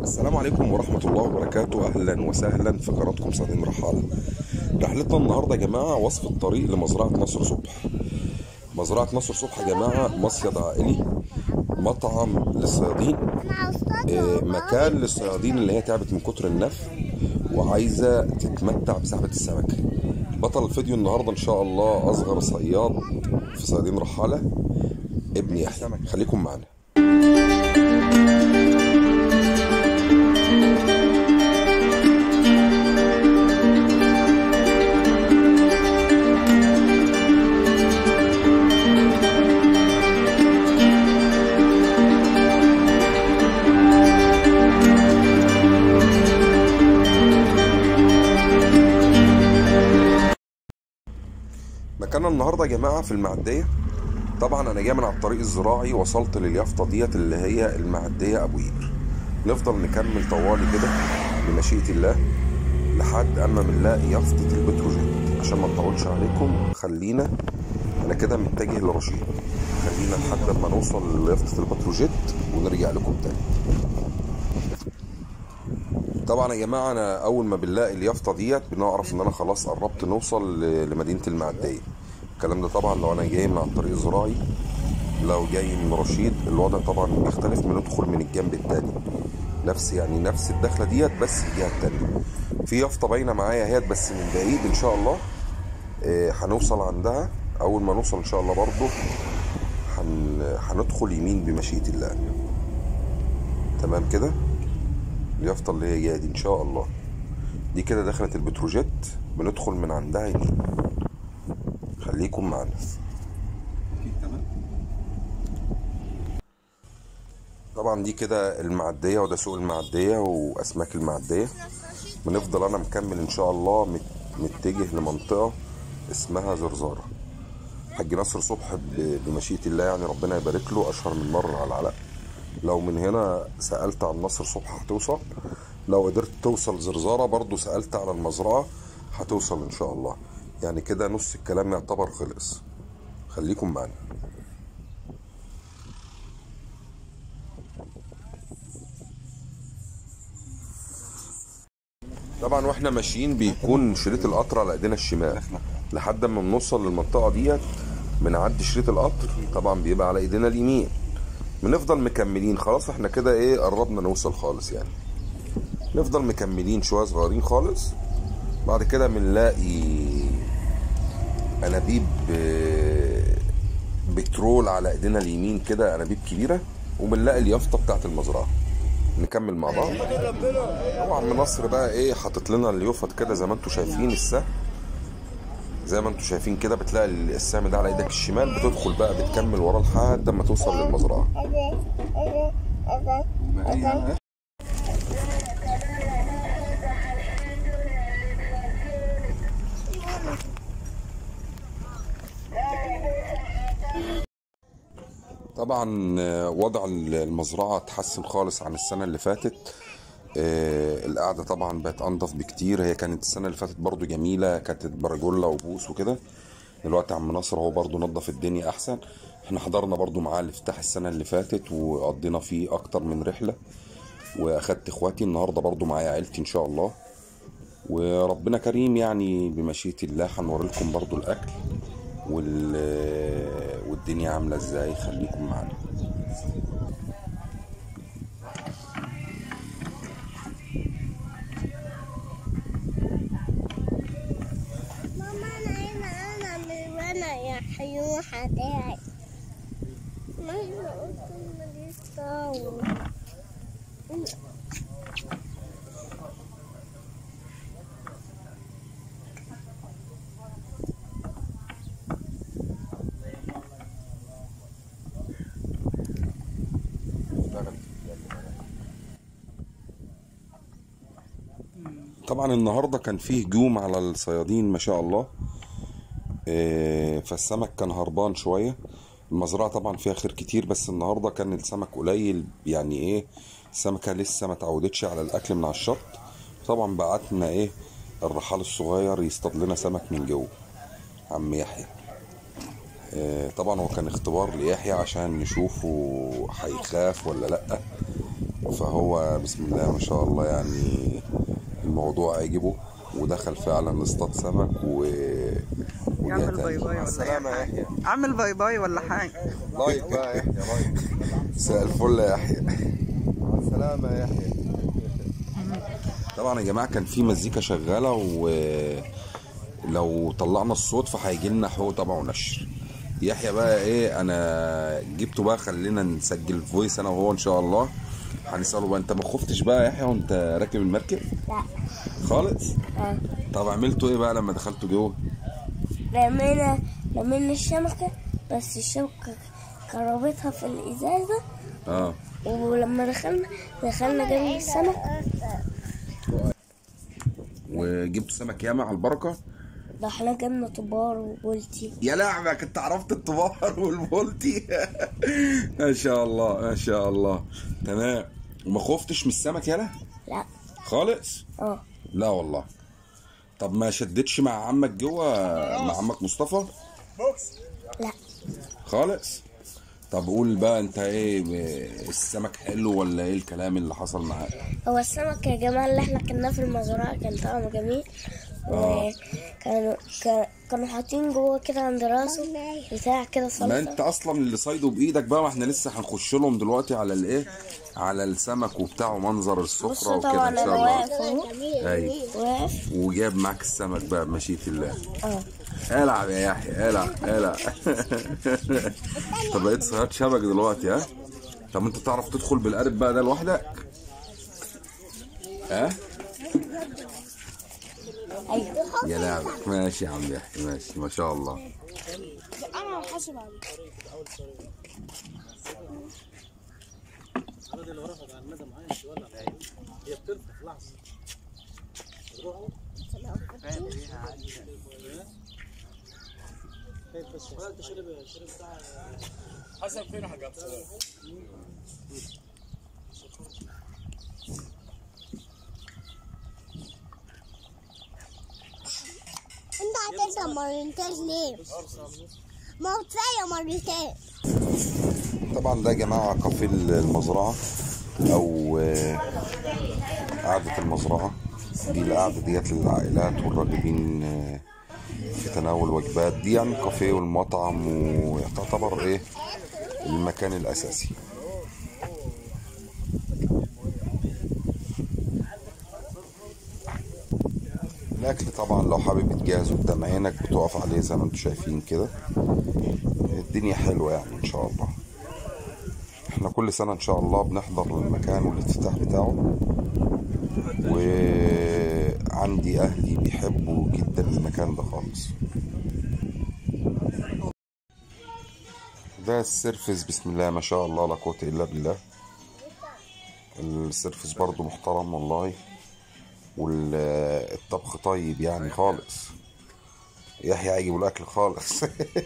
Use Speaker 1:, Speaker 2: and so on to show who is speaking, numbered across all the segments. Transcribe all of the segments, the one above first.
Speaker 1: السلام عليكم ورحمة الله وبركاته أهلا وسهلا في قناتكم صديق رحالة رحلتنا النهاردة يا جماعة وصف الطريق لمزرعة نصر صبح مزرعة نصر صبح يا جماعة مصيد عائلي مطعم للصيادين آه، مكان للصيادين اللي هي تعبت من كتر النف وعايزة تتمتع بسحبة السمك بطل الفيديو النهاردة إن شاء الله أصغر صياد في صيادين رحالة ابن يحيى خليكم معنا مكاننا النهارده يا جماعه في المعديه طبعا انا جاي من على الطريق الزراعي وصلت لليافطه ديت اللي هي المعديه ابو قير نفضل نكمل طوالي كده بمشيئه الله لحد اما بنلاقي يافطه البتروجيت عشان ما نطولش عليكم خلينا انا كده متجه لرشيد خلينا لحد اما نوصل ليافطه البتروجيت ونرجع لكم تاني طبعا يا جماعه انا اول ما بنلاقي اليافطه ديت بنعرف ان انا خلاص قربت نوصل ل- لمدينه المعديه الكلام ده طبعا لو انا جاي من على الطريق الزراعي لو جاي من رشيد الوضع طبعا بيختلف بندخل من الجنب التاني نفس يعني نفس الدخله ديت بس الجهه التانيه في يافطه باينه معايا اهيت بس من بعيد ان شاء الله آه، هنوصل عندها اول ما نوصل ان شاء الله برضو هن... هندخل يمين بمشيئه الله تمام كده اليافطة اللي هي جاية دي إن شاء الله دي كده دخلت البتروجيت بندخل من عندها يمين خليكم معانا طبعا دي كده المعدية وده سوق المعدية وأسماك المعدية بنفضل أنا مكمل إن شاء الله مت- متجه لمنطقة اسمها زرزارة حاج نصر صبح ب- بمشيئة الله يعني ربنا يبارك له أشهر من مرة على العلق لو من هنا سألت عن نصر صبح هتوصل لو قدرت توصل زرزارة برضو سألت على المزرعة هتوصل إن شاء الله يعني كده نص الكلام يعتبر خلص خليكم معنا طبعا واحنا ماشيين بيكون شريط القطر على ايدينا الشمال لحد ما بنوصل للمنطقه ديت بنعدي شريط القطر طبعا بيبقى على ايدينا اليمين بنفضل مكملين خلاص احنا كده ايه قربنا نوصل خالص يعني نفضل مكملين شويه صغيرين خالص بعد كده بنلاقي انابيب آه، بترول على ايدينا اليمين كده انابيب كبيره وبنلاقي اليافطه بتاعت المزرعه نكمل مع بعض طبعا من مصر بقى ايه حاطط لنا اليوفط كده زي ما انتم شايفين السهم زي ما انتم شايفين كده بتلاقي السهم ده على ايدك الشمال بتدخل بقى بتكمل وراه لحد ما توصل للمزرعه طبعا آه، وضع المزرعة اتحسن خالص عن السنة اللي فاتت آه، القعدة طبعا بقت أنضف بكتير هي كانت السنة اللي فاتت برضو جميلة كانت براجولا وبوس وكده دلوقتي عم ناصر هو برضو نظف الدنيا أحسن احنا حضرنا برضو معاه الافتتاح السنة اللي فاتت وقضينا فيه أكتر من رحلة وأخدت إخواتي النهاردة برضو معايا عيلتي إن شاء الله وربنا كريم يعني بمشيئة الله هنوري لكم برضو الأكل وال... والدنيا عاملة ازاي خليكم معانا
Speaker 2: ماما انا هنا انا من وانا يا حيوحة تاعي ما هي قلت ماليش صوت
Speaker 1: طبعا النهارده كان فيه هجوم على الصيادين ما شاء الله آه، فالسمك كان هربان شويه المزرعه طبعا فيها خير كتير بس النهارده كان السمك قليل يعني ايه السمكه لسه ما تعودتش على الاكل من على الشط طبعا بعتنا ايه الرحال الصغير يصطاد لنا سمك من جوه عم يحيى آه، طبعا هو كان اختبار ليحيى عشان نشوفه هيخاف ولا لأ فهو بسم الله ما شاء الله يعني الموضوع عجبه ودخل فعلا اصطاد سمك و وجاء
Speaker 3: يعمل
Speaker 1: تاني.
Speaker 3: باي باي
Speaker 1: مع
Speaker 3: ولا
Speaker 1: السلامة يا
Speaker 3: أي
Speaker 1: يحيى
Speaker 3: حاجة عامل باي باي ولا حاجة
Speaker 1: لايك بقى يا يحيى لايك مساء الفل يا يحيى
Speaker 4: سلامة يا يحيى
Speaker 1: طبعا يا جماعه كان في مزيكا شغاله ولو طلعنا الصوت فهيجي لنا حقوق طبعا ونشر يحيى بقى ايه انا جبته بقى خلينا نسجل فويس انا وهو ان شاء الله هنساله بقى انت ما خفتش بقى يا يحيى وانت راكب المركب
Speaker 2: لا
Speaker 1: خالص
Speaker 2: اه
Speaker 1: طب عملتوا ايه بقى لما دخلتوا جوه
Speaker 2: رمينا رمينا الشبكة بس الشبكة كربتها في الإزازة
Speaker 1: اه
Speaker 2: ولما دخلنا دخلنا جنب السمك
Speaker 1: وجبتوا سمك ياما على البركه
Speaker 2: ده احنا جبنا طبار وبولتي
Speaker 1: يا لعبك انت عرفت الطبار والبولتي ما شاء الله ما شاء الله تمام وما خفتش من السمك يالا
Speaker 2: لا
Speaker 1: خالص
Speaker 2: اه
Speaker 1: لا والله طب ما شدتش مع عمك جوه مع عمك مصطفى
Speaker 2: لا
Speaker 1: خالص طب قول بقى انت ايه السمك حلو ولا ايه الكلام اللي حصل معاك
Speaker 2: هو السمك يا جماعة اللي احنا كنا في المزرعة كان طعمه جميل وكانوا كا- كانوا حاطين جوه كده عند راسه بتاع كده
Speaker 1: ما
Speaker 2: صلصة
Speaker 1: انت اصلا اللي صيده بايدك بقى واحنا لسه هنخش لهم دلوقتي على الايه على السمك وبتاع ومنظر السفره
Speaker 2: بصوا
Speaker 1: وكده
Speaker 2: طبعا
Speaker 1: ان شاء
Speaker 2: انا
Speaker 1: الله
Speaker 2: واقف اهو
Speaker 1: ايوه
Speaker 2: واقف
Speaker 1: وجاب معاك السمك بقى بمشيئة الله
Speaker 2: اه
Speaker 1: العب يا يحيى العب العب طب بقيت صياد شبك دلوقتي ها طب انت تعرف تدخل بالقارب بقى ده لوحدك ها
Speaker 2: ايوه
Speaker 1: يا لعبك ماشي يا عم يحيى ماشي ما شاء الله
Speaker 2: انا حاسب عليه انت هترجع مرتين ليه؟ ما هو كفايه مرتين
Speaker 1: طبعا ده يا جماعة كافيه المزرعة أو آه، قعدة المزرعة دي القعدة ديت للعائلات والراغبين آه، في تناول وجبات دي يعني كافيه والمطعم وتعتبر إيه المكان الأساسي الأكل طبعا لو حابب يتجهز قدام عينك بتقف عليه زي ما انتم شايفين كده الدنيا حلوة يعني إن شاء الله احنا كل سنة ان شاء الله بنحضر المكان والافتتاح بتاعه وعندي اهلي بيحبوا جدا المكان ده خالص ده السيرفس بسم الله ما شاء الله لا قوة الا بالله السيرفس برضو محترم والله والطبخ طيب يعني خالص يحيى عاجبه الاكل خالص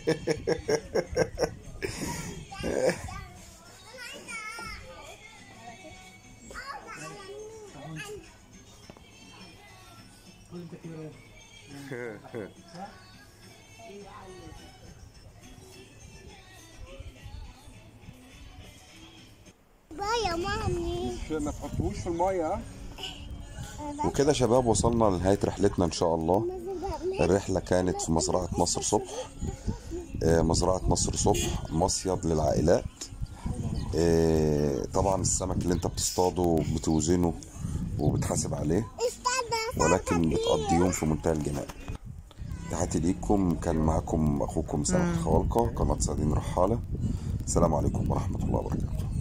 Speaker 2: بقى يا مامي
Speaker 4: ما تحطوش في المية
Speaker 1: وكده شباب وصلنا لنهاية رحلتنا إن شاء الله الرحلة كانت في مزرعة نصر صبح آه، مزرعة نصر صبح مصيد للعائلات آه، طبعا السمك اللي انت بتصطاده بتوزنه وبتحاسب عليه
Speaker 2: استنى
Speaker 1: ولكن بتقضي يوم في منتهى الجمال تحياتي ليكم كان معكم أخوكم سامح خوالقة قناة صيادين رحالة السلام عليكم ورحمة الله وبركاته